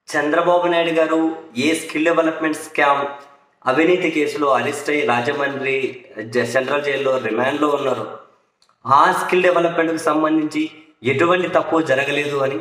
చంద్రబాబు నాయుడు గారు ఏ skill development scam అవినీతి కేసులో అరెస్ట్ అయ్యి రాజమండ్రి జ- సెంట్రల్ జైల్లో రిమాండ్లో ఉన్నారు ఆ స్కిల్ డెవలప్మెంట్కి సంబంధించి ఎటువంటి తప్పు జరగలేదు అని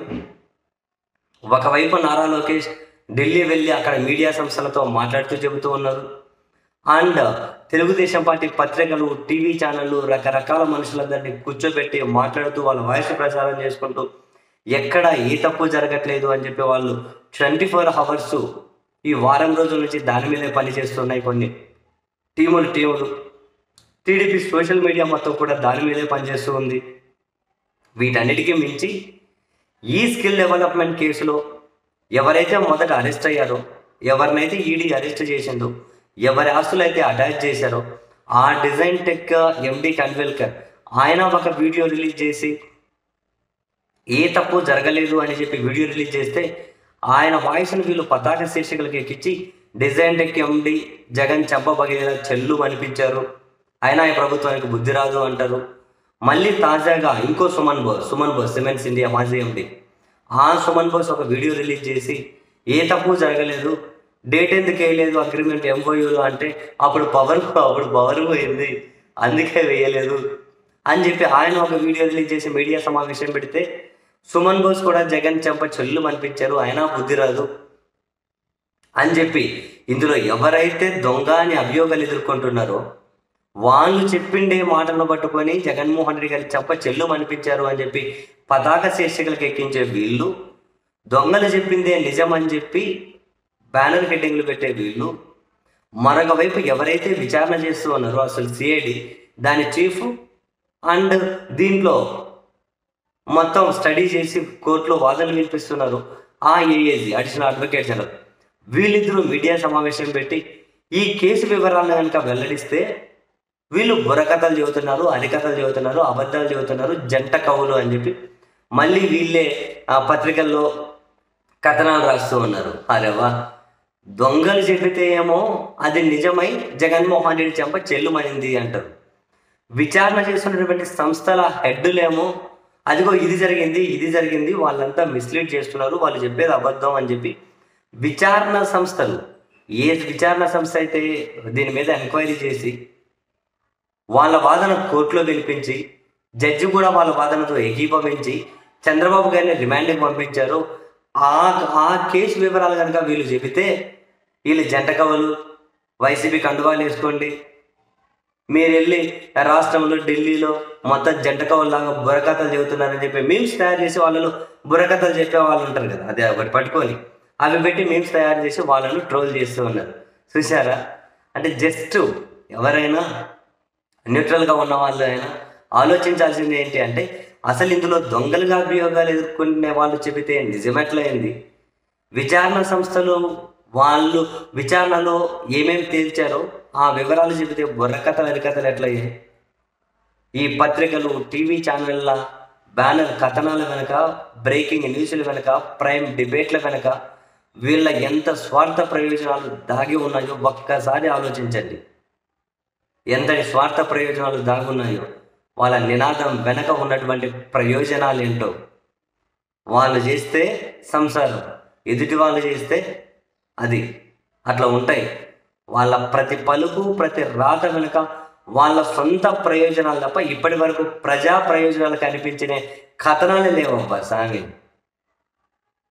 ఒకవైపు నారా లోకేష్ ఢిల్లీ వెళ్ళి అక్కడ మీడియా సంస్థలతో మాట్లాడుతూ చెబుతూ ఉన్నారు అండ్ తెలుగుదేశం పార్టీ పత్రికలు టీవీ ఛానళ్ళు రకరకాల మనుషులందరినీ కూర్చోబెట్టి మాట్లాడుతూ వాళ్ళ వాయిస్ ప్రసారం చేసుకుంటూ ఎక్కడ ఏ తప్పు జరగట్లేదు అని చెప్పి వాళ్ళు ట్వంటీ ఫోర్ అవర్స్ ఈ వారం రోజుల నుంచి దాని మీదే పనిచేస్తున్నాయి కొన్ని టీములు టీములు టీడీపీ సోషల్ మీడియా మొత్తం కూడా దాని మీదే పనిచేస్తూ ఉంది వీటన్నిటికీ మించి ఈ స్కిల్ డెవలప్మెంట్ కేసులో ఎవరైతే మొదట అరెస్ట్ అయ్యారో ఎవరినైతే ఈడీ అరెస్ట్ చేసిందో ఎవరి ఆస్తులు అయితే అటాచ్ చేశారో ఆ డిజైన్ టెక్ ఎండి కన్వెల్కర్ ఆయన ఒక వీడియో రిలీజ్ చేసి ఏ తప్పు జరగలేదు అని చెప్పి వీడియో రిలీజ్ చేస్తే ఆయన వాయిస్ను వీళ్ళు పతాక శీర్షికలకు ఎక్కించి డిజైన్ టెక్ ఎండి జగన్ చెంపబగిన చెల్లు అనిపించారు అయినా ఈ ప్రభుత్వానికి బుద్ధి రాదు అంటారు మళ్ళీ తాజాగా ఇంకో సుమన్ బోస్ సుమన్ బోస్ సిమెంట్స్ ఇండియా మాజీ ఎండి ఆ సుమన్ బోస్ ఒక వీడియో రిలీజ్ చేసి ఏ తప్పు జరగలేదు డేట్ ఎందుకు వేయలేదు అగ్రిమెంట్ ఎంఓయూలో అంటే అప్పుడు పవర్ అప్పుడు పవర్ పోయింది అందుకే వేయలేదు అని చెప్పి ఆయన ఒక వీడియో రిలీజ్ చేసి మీడియా సమావేశం పెడితే సుమన్ బోస్ కూడా జగన్ చెంప చెల్లు అనిపించారు అయినా బుద్ధి రాదు అని చెప్పి ఇందులో ఎవరైతే దొంగ అని అభియోగాలు ఎదుర్కొంటున్నారో వాళ్ళు చెప్పిండే మాటలను పట్టుకొని జగన్మోహన్ రెడ్డి గారి చెప్ప చెల్లు అనిపించారు అని చెప్పి పతాక శీర్షికలకు ఎక్కించే వీళ్ళు దొంగలు చెప్పిందే నిజం అని చెప్పి బ్యానర్ హెడ్డింగ్లు పెట్టే వీళ్ళు మరొక వైపు ఎవరైతే విచారణ చేస్తూ ఉన్నారో అసలు సిఐడి దాని చీఫ్ అండ్ దీంట్లో మొత్తం స్టడీ చేసి కోర్టులో వాదనలు వినిపిస్తున్నారు ఆ ఏఏజీ అడిషనల్ అడ్వకేట్ జనరల్ వీళ్ళిద్దరూ మీడియా సమావేశం పెట్టి ఈ కేసు వివరాలను కనుక వెల్లడిస్తే వీళ్ళు బుర్రకథలు చెబుతున్నారు హరికథలు చెబుతున్నారు అబద్ధాలు చెబుతున్నారు జంట కవులు అని చెప్పి మళ్ళీ వీళ్ళే ఆ పత్రికల్లో కథనాలు రాస్తూ ఉన్నారు అరేవా దొంగలు చెబితే ఏమో అది నిజమై జగన్మోహన్ రెడ్డి చెంప చెల్లుమనింది అంటారు విచారణ చేస్తున్నటువంటి సంస్థల హెడ్డులేమో అదిగో ఇది జరిగింది ఇది జరిగింది వాళ్ళంతా మిస్లీడ్ చేస్తున్నారు వాళ్ళు చెప్పేది అబద్ధం అని చెప్పి విచారణ సంస్థలు ఏ విచారణ సంస్థ అయితే దీని మీద ఎంక్వైరీ చేసి వాళ్ళ వాదన కోర్టులో వినిపించి జడ్జి కూడా వాళ్ళ వాదనతో ఏకీభవించి చంద్రబాబు గారిని రిమాండ్కి పంపించారు ఆ ఆ కేసు వివరాలు కనుక వీళ్ళు చెబితే వీళ్ళు జంట కవులు వైసీపీ కండువాలు వేసుకోండి మీరు వెళ్ళి రాష్ట్రంలో ఢిల్లీలో మొత్తం జంట కవుల్లాగా బుర్రకథలు చెబుతున్నారని చెప్పి మీమ్స్ తయారు చేసి వాళ్ళలో బుర్రకథలు చెప్పే వాళ్ళు ఉంటారు కదా అదే ఒకటి పట్టుకొని అవి పెట్టి మీమ్స్ తయారు చేసి వాళ్ళను ట్రోల్ చేస్తూ ఉన్నారు చూసారా అంటే జస్ట్ ఎవరైనా న్యూట్రల్గా ఉన్న వాళ్ళు అయినా ఆలోచించాల్సింది ఏంటి అంటే అసలు ఇందులో దొంగలుగా అభియోగాలు ఎదుర్కొనే వాళ్ళు చెబితే నిజమెట్లయింది విచారణ సంస్థలు వాళ్ళు విచారణలో ఏమేమి తేల్చారో ఆ వివరాలు చెబితే బుర్రకథలు హరికథలు ఎట్లయ్యాయి ఈ పత్రికలు టీవీ ఛానళ్ళ బ్యానర్ కథనాల వెనక బ్రేకింగ్ న్యూస్ల వెనక ప్రైమ్ డిబేట్ల వెనక వీళ్ళ ఎంత స్వార్థ ప్రయోజనాలు దాగి ఉన్నాయో ఒక్కసారి ఆలోచించండి ఎంతటి స్వార్థ ప్రయోజనాలు దాగున్నాయో వాళ్ళ నినాదం వెనక ఉన్నటువంటి ప్రయోజనాలు ఏంటో వాళ్ళు చేస్తే సంసారం ఎదుటి వాళ్ళు చేస్తే అది అట్లా ఉంటాయి వాళ్ళ ప్రతి పలుకు ప్రతి రాత వెనుక వాళ్ళ సొంత ప్రయోజనాలు తప్ప ఇప్పటి వరకు ప్రజా ప్రయోజనాలు కనిపించిన కథనాలే లేవబ్బా సామి